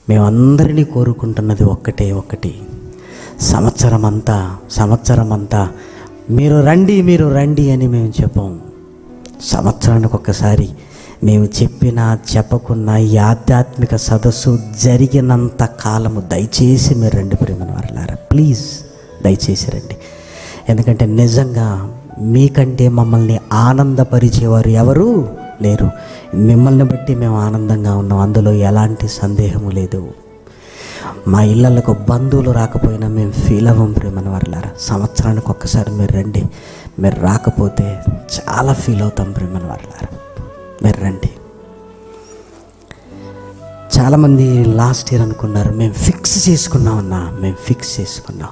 మేమందరినీ కోరుకుంటున్నది ఒక్కటే ఒక్కటి సంవత్సరం అంతా సంవత్సరం అంతా మీరు రండి మీరు రండి అని మేము చెప్పాం సంవత్సరానికి ఒక్కసారి మేము చెప్పినా చెప్పకున్నా ఈ ఆధ్యాత్మిక సదస్సు జరిగినంత కాలము దయచేసి మీరు రండి ప్రేమను వారలారా ప్లీజ్ దయచేసి రండి ఎందుకంటే నిజంగా మీకంటే మమ్మల్ని ఆనందపరిచేవారు ఎవరు లేరు మిమ్మల్ని బట్టి మేము ఆనందంగా ఉన్నాం అందులో ఎలాంటి సందేహము లేదు మా ఇళ్ళకు బంధువులు రాకపోయినా మేము ఫీల్ అవ్వం ప్రేమని వాళ్ళారా సంవత్సరానికి ఒక్కసారి మీరు రండి మీరు రాకపోతే చాలా ఫీల్ అవుతాం ప్రేమని వాళ్ళారా మీరు రండి చాలామంది లాస్ట్ ఇయర్ అనుకున్నారు మేము ఫిక్స్ చేసుకున్నామన్నా మేము ఫిక్స్ చేసుకున్నాం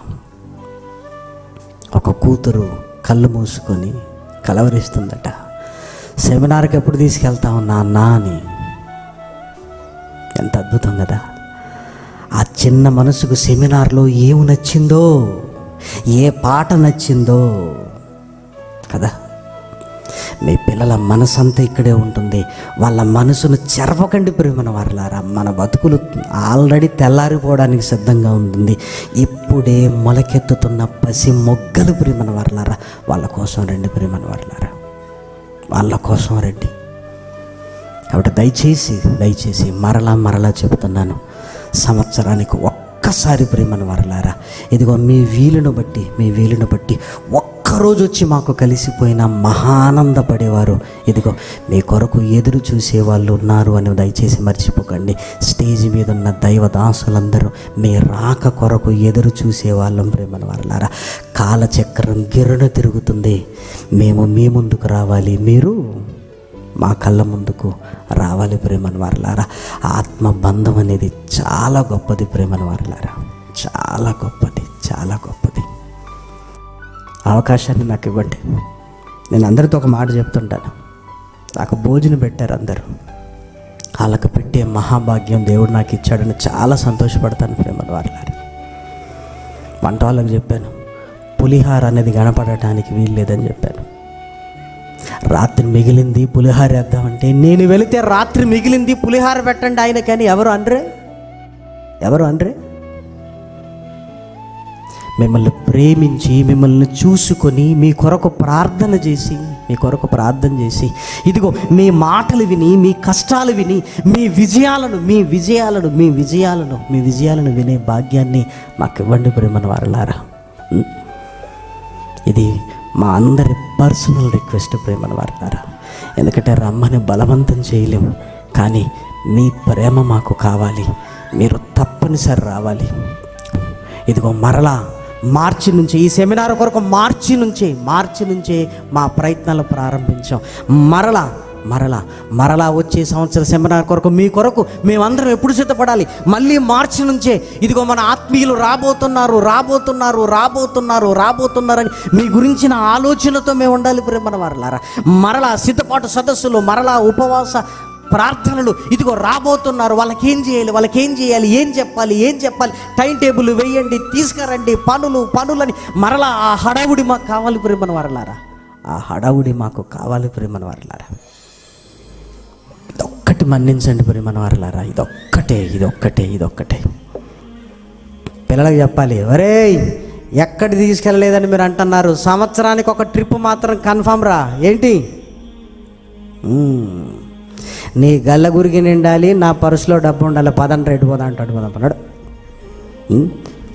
ఒక కూతురు కళ్ళు మూసుకొని కలవరిస్తుందట సెమినార్కి ఎప్పుడు తీసుకెళ్తావు నాన్న అని ఎంత అద్భుతం కదా ఆ చిన్న మనసుకు సెమినార్లో ఏమి నచ్చిందో ఏ పాట నచ్చిందో కదా మీ పిల్లల మనసంతా ఇక్కడే ఉంటుంది వాళ్ళ మనసును చెరపకండి ప్రేమన వారలారా మన బతుకులు ఆల్రెడీ తెల్లారిపోవడానికి సిద్ధంగా ఉంటుంది ఇప్పుడే మొలకెత్తుతున్న పసి మొగ్గలు ప్రేమన వారలారా వాళ్ళ కోసం రండి ప్రేమన వారలారా వాళ్ళ కోసం రండి కాబట్టి దయచేసి దయచేసి మరలా మరలా చెబుతున్నాను సంవత్సరానికి ఒక్కసారి ప్రేమను వరలారా ఇదిగో మీ వీలును బట్టి మీ వీలును బట్టి ఒక్కరోజు వచ్చి మాకు కలిసిపోయిన మహానందపడేవారు ఇదిగో మీ కొరకు ఎదురు చూసే వాళ్ళు ఉన్నారు అని దయచేసి మర్చిపోకండి స్టేజ్ మీద ఉన్న దైవ దాసులందరూ మీ రాక కొరకు ఎదురు చూసే వాళ్ళం ప్రేమను వరలారా కాలచక్రం గిరున తిరుగుతుంది మేము మీ ముందుకు రావాలి మీరు మా కళ్ళ ముందుకు రావాలి ప్రేమను వారలారా ఆత్మ బంధం అనేది చాలా గొప్పది ప్రేమను వారలారా చాలా గొప్పది చాలా గొప్పది అవకాశాన్ని నాకు ఇవ్వండి నేను అందరితో ఒక మాట చెప్తుంటాను నాకు భోజనం పెట్టారు అందరూ వాళ్ళకు పెట్టే మహాభాగ్యం దేవుడు నాకు ఇచ్చాడని చాలా సంతోషపడతాను ప్రేమను వారలారా వంట వాళ్ళకి చెప్పాను పులిహార అనేది కనపడటానికి వీలు లేదని చెప్పాను రాత్రి మిగిలింది పులిహార వేద్దామంటే నేను వెళితే రాత్రి మిగిలింది పులిహార పెట్టండి ఆయన కానీ ఎవరు అనరే ఎవరు అనరే మిమ్మల్ని ప్రేమించి మిమ్మల్ని చూసుకొని మీ కొరకు ప్రార్థన చేసి మీ కొరకు ప్రార్థన చేసి ఇదిగో మీ మాటలు విని మీ కష్టాలు విని మీ విజయాలను మీ విజయాలను మీ విజయాలను మీ విజయాలను వినే భాగ్యాన్ని మాకు ఇవ్వండి ప్రేమను వారలారా ఉం? ఇది మా అందరి పర్సనల్ రిక్వెస్ట్ ప్రేమను వారలారా ఎందుకంటే రమ్మని బలవంతం చేయలేము కానీ మీ ప్రేమ మాకు కావాలి మీరు తప్పనిసరి రావాలి ఇదిగో మరలా మార్చి నుంచి ఈ సెమినార్ కొరకు మార్చి నుంచే మార్చి నుంచే మా ప్రయత్నాలు ప్రారంభించాం మరలా మరలా మరలా వచ్చే సంవత్సర సెమినార్ కొరకు మీ కొరకు మేమందరం ఎప్పుడు సిద్ధపడాలి మళ్ళీ మార్చి నుంచే ఇదిగో మన ఆత్మీయులు రాబోతున్నారు రాబోతున్నారు రాబోతున్నారు రాబోతున్నారని మీ గురించిన ఆలోచనతో మేము ఉండాలి ప్రేమన వారలారా మరలా సిద్ధపాటు సదస్సులు మరలా ఉపవాస ప్రార్థనలు ఇదిగో రాబోతున్నారు వాళ్ళకి ఏం చేయాలి వాళ్ళకి ఏం చేయాలి ఏం చెప్పాలి ఏం చెప్పాలి టైం టేబుల్ వేయండి తీసుకురండి పనులు పనులని మరలా ఆ హడావుడి మాకు కావాలి ప్రేమన వారలారా ఆ హడావుడి మాకు కావాలి ప్రేమన వారలారా ఇదొక్కటి మన్నించండి ప్రేమన వారలారా ఇదొక్కటే ఇదొక్కటే ఇదొక్కటే పిల్లలకు చెప్పాలి ఒరేయ్ ఎక్కడి తీసుకెళ్ళలేదని మీరు అంటున్నారు సంవత్సరానికి ఒక ట్రిప్ మాత్రం కన్ఫామ్ రా ఏంటి మ్మ్. నీ గల్ల గురికి నిండాలి నా పర్సులో డబ్బు ఉండాలి పదండి రేటు పోదా అంటాడు పోదాం పన్నాడు మ్మ్.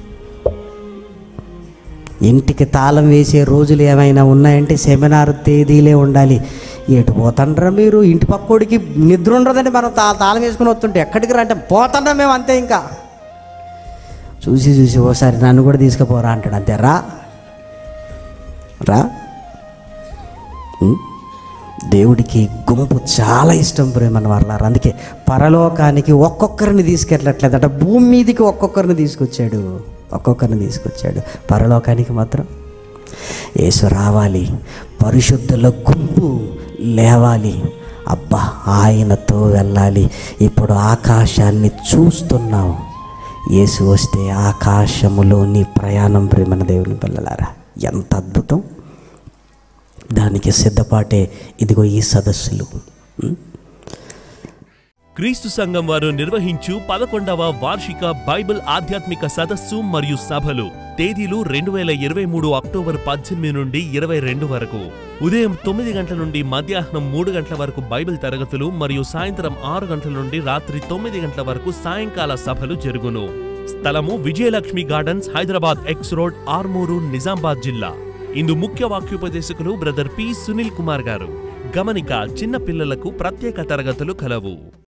ఇంటికి తాళం వేసే రోజులు ఏమైనా ఉన్నాయంటే సెమినార్ తేదీలే ఉండాలి ఎటు పోతండ్రా మీరు ఇంటి పక్కోడికి నిద్ర ఉండదండి మనం తా తాళం వేసుకుని వస్తుంటే ఎక్కడికి రా అంటే పోతండ్రా మేము అంతే ఇంకా చూసి చూసి ఓసారి నన్ను కూడా తీసుకుపోరా అంటాడు అంతే రా రా ఉం? దేవుడికి గుంపు చాలా ఇష్టం ప్రేమని వాళ్ళారు అందుకే పరలోకానికి ఒక్కొక్కరిని తీసుకెళ్ళట్లేదట భూమి మీదకి ఒక్కొక్కరిని తీసుకొచ్చాడు ఒక్కొక్కరిని తీసుకొచ్చాడు పరలోకానికి మాత్రం యేసు రావాలి పరిశుద్ధుల గుంపు లేవాలి అబ్బా ఆయనతో వెళ్ళాలి ఇప్పుడు ఆకాశాన్ని చూస్తున్నావు యేసు వస్తే ఆకాశములోని ప్రయాణం ప్రేమన దేవుని పిల్లలారా ఎంత అద్భుతం దానికి సిద్ధపాటే ఇదిగో ఈ సదస్సులు ఉం? క్రీస్తు సంఘం వారు నిర్వహించు పదకొండవ వార్షిక బైబిల్ ఆధ్యాత్మిక సదస్సు మరియు సభలు తేదీలు రెండు వేల ఇరవై మూడు అక్టోబర్ పద్దెనిమిది నుండి ఇరవై రెండు వరకు ఉదయం తొమ్మిది గంటల నుండి మధ్యాహ్నం మూడు గంటల వరకు బైబిల్ తరగతులు మరియు సాయంత్రం ఆరు గంటల నుండి రాత్రి తొమ్మిది గంటల వరకు సాయంకాల సభలు జరుగును స్థలము Vijayalakshmi gardens Hyderabad X road Armoor Nizamabad జిల్లా ఇందు ముఖ్య వాక్యోపదేశకులు బ్రదర్ పి సునీల్ కుమార్ గారు గమనిక చిన్న పిల్లలకు ప్రత్యేక తరగతులు కలవు